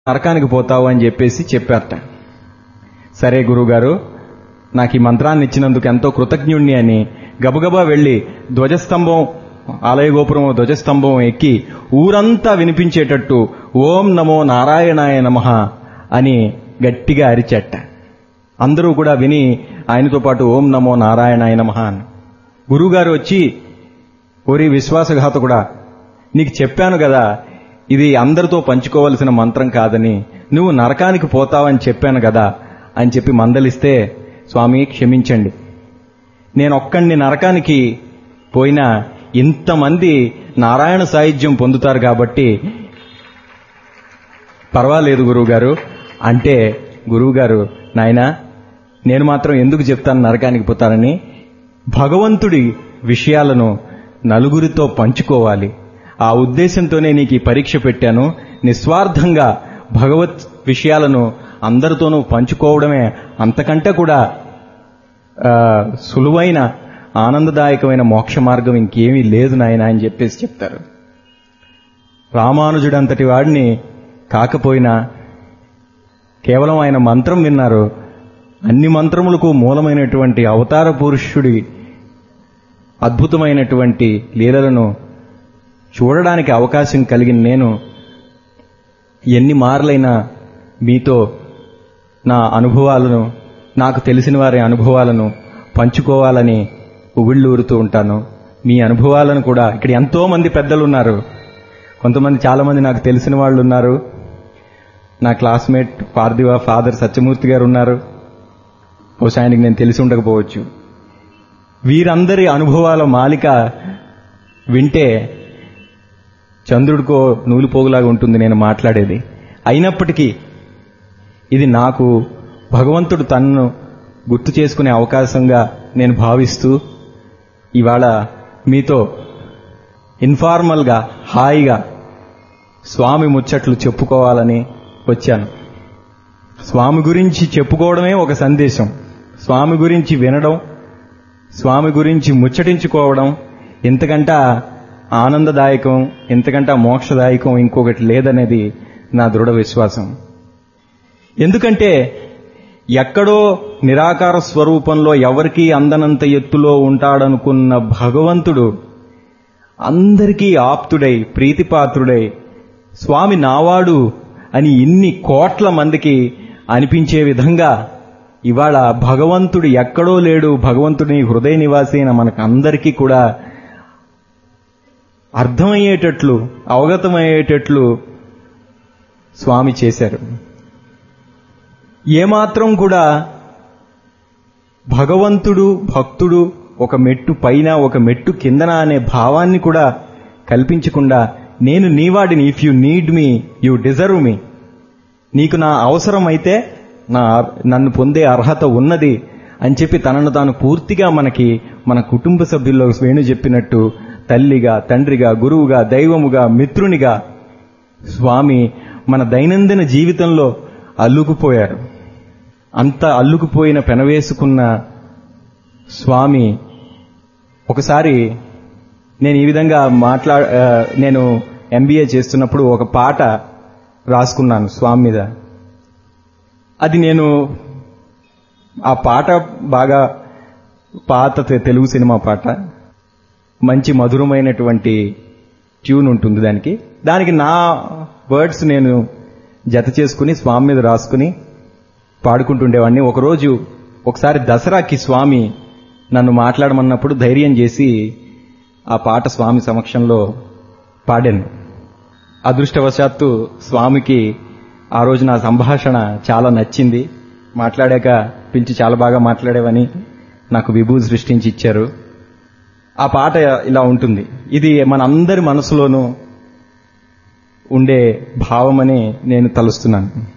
నరకానికి పోతావు అని చెప్పేసి చెప్పారట సరే గురువుగారు నాకు ఈ మంత్రాన్ని ఇచ్చినందుకు ఎంతో కృతజ్ఞుణ్ణి అని గబగబా వెళ్లి ధ్వజస్తంభం ఆలయ గోపురం ధ్వజస్తంభం ఎక్కి ఊరంతా వినిపించేటట్టు ఓం నమో నారాయణాయ నమః అని గట్టిగా అరిచెట్ట అందరూ కూడా విని ఆయనతో పాటు ఓం నమో నారాయణాయ నమః అని గురువుగారు వచ్చి ఓరి విశ్వాసఘాతకుడా నీకు చెప్పాను కదా ఇది అందరితో పంచుకోవలసిన మంత్రం కాదని నువ్వు నరకానికి పోతావని చెప్పాను కదా అని చెప్పి మందలిస్తే స్వామి క్షమించండి నేను ఒక్కడిని నరకానికి పోయినా ఇంతమంది నారాయణ సాహిత్యం పొందుతారు కాబట్టి పర్వాలేదు గురువుగారు అంటే గురువుగారు నాయనా నేను మాత్రం ఎందుకు చెప్తాను నరకానికి పోతానని భగవంతుడి విషయాలను నలుగురితో పంచుకోవాలి ఆ ఉద్దేశంతోనే నీకు ఈ పరీక్ష పెట్టాను నిస్వార్థంగా భగవత్ విషయాలను అందరితోనూ పంచుకోవడమే అంతకంటే కూడా ఆ, సులువైన ఆనందదాయకమైన మోక్ష మార్గం ఇంకేమీ లేదు నాయన అని చెప్పేసి చెప్తారు రామానుజుడంతటి వాడిని కాకపోయినా కేవలం ఆయన మంత్రం విన్నారు అన్ని మంత్రములకు మూలమైనటువంటి అవతార పురుషుడి అద్భుతమైనటువంటి లీలలను చూడడానికి అవకాశం కలిగిన నేను ఎన్ని మార్లైనా మీతో నా అనుభవాలను నాకు తెలిసిన వారి అనుభవాలను పంచుకోవాలని ఉబిళ్ళూరుతూ ఉంటాను మీ అనుభవాలను కూడా ఇక్కడ ఎంతో మంది పెద్దలు ఉన్నారు కొంతమంది చాలా మంది నాకు తెలిసిన వాళ్ళు ఉన్నారు నా క్లాస్మేట్ పార్థివ ఫాదర్ సత్యమూర్తి గారు ఉన్నారు బహుశా ఆయనకి నేను తెలిసి ఉండకపోవచ్చు వీరందరి అనుభవాల మాలిక వింటే చంద్రుడికో నూలు పోగులాగా ఉంటుంది నేను మాట్లాడేది అయినప్పటికీ ఇది నాకు భగవంతుడు తనను గుర్తు చేసుకునే అవకాశంగా నేను భావిస్తూ ఇవాళ మీతో ఇన్ఫార్మల్గా హాయిగా స్వామి ముచ్చట్లు చెప్పుకోవాలని వచ్చాను స్వామి గురించి చెప్పుకోవడమే ఒక సందేశం స్వామి గురించి వినడం స్వామి గురించి ముచ్చటించుకోవడం ఇంతకంట ఆనందదాయకం ఇంతకంట మోక్షదాయకం ఇంకొకటి లేదనేది నా దృఢ విశ్వాసం ఎందుకంటే ఎక్కడో నిరాకార స్వరూపంలో ఎవరికీ అందనంత ఎత్తులో ఉంటాడనుకున్న భగవంతుడు అందరికీ ఆప్తుడై ప్రీతిపాత్రుడై స్వామి నావాడు అని ఇన్ని కోట్ల మందికి అనిపించే విధంగా ఇవాళ భగవంతుడు ఎక్కడో లేడు భగవంతుడి హృదయ నివాసి అయిన మనకందరికీ కూడా అర్థమయ్యేటట్లు అవగతమయ్యేటట్లు స్వామి చేశారు ఏమాత్రం కూడా భగవంతుడు భక్తుడు ఒక మెట్టు పైన ఒక మెట్టు కిందన అనే భావాన్ని కూడా కల్పించకుండా నేను నీవాడిని if you need me you deserve me నీకు నా అవసరం అయితే నా నన్ను పొందే అర్హత ఉన్నది అని చెప్పి తనను తాను పూర్తిగా మనకి మన కుటుంబ సభ్యుల్లో వేణు చెప్పినట్టు తల్లిగా తండ్రిగా గురువుగా దైవముగా మిత్రునిగా స్వామి మన దైనందిన జీవితంలో అల్లుకుపోయారు అంత అల్లుకుపోయిన పెనవేసుకున్న స్వామి ఒకసారి నేను ఈ విధంగా మాట్లా ఆ, నేను ఎంబీఏ చేస్తున్నప్పుడు ఒక పాట రాసుకున్నాను స్వామి మీద అది నేను ఆ పాట బాగా పాత తె- తెలుగు సినిమా పాట మంచి మధురమైనటువంటి ట్యూన్ ఉంటుంది దానికి దానికి నా వర్డ్స్ నేను జత చేసుకుని స్వామి మీద రాసుకుని పాడుకుంటుండేవాడిని ఒకరోజు ఒకసారి దసరాకి స్వామి నన్ను మాట్లాడమన్నప్పుడు ధైర్యం చేసి ఆ పాట స్వామి సమక్షంలో పాడాను అదృష్టవశాత్తు స్వామికి ఆ రోజు నా సంభాషణ చాలా నచ్చింది మాట్లాడాక పిలిచి చాలా బాగా మాట్లాడేవని నాకు విభూ సృష్టించి ఇచ్చారు ఆ పాట ఇలా ఉంటుంది ఇది మనందరి మనసులోనూ ఉండే భావమని నేను తలుస్తున్నాను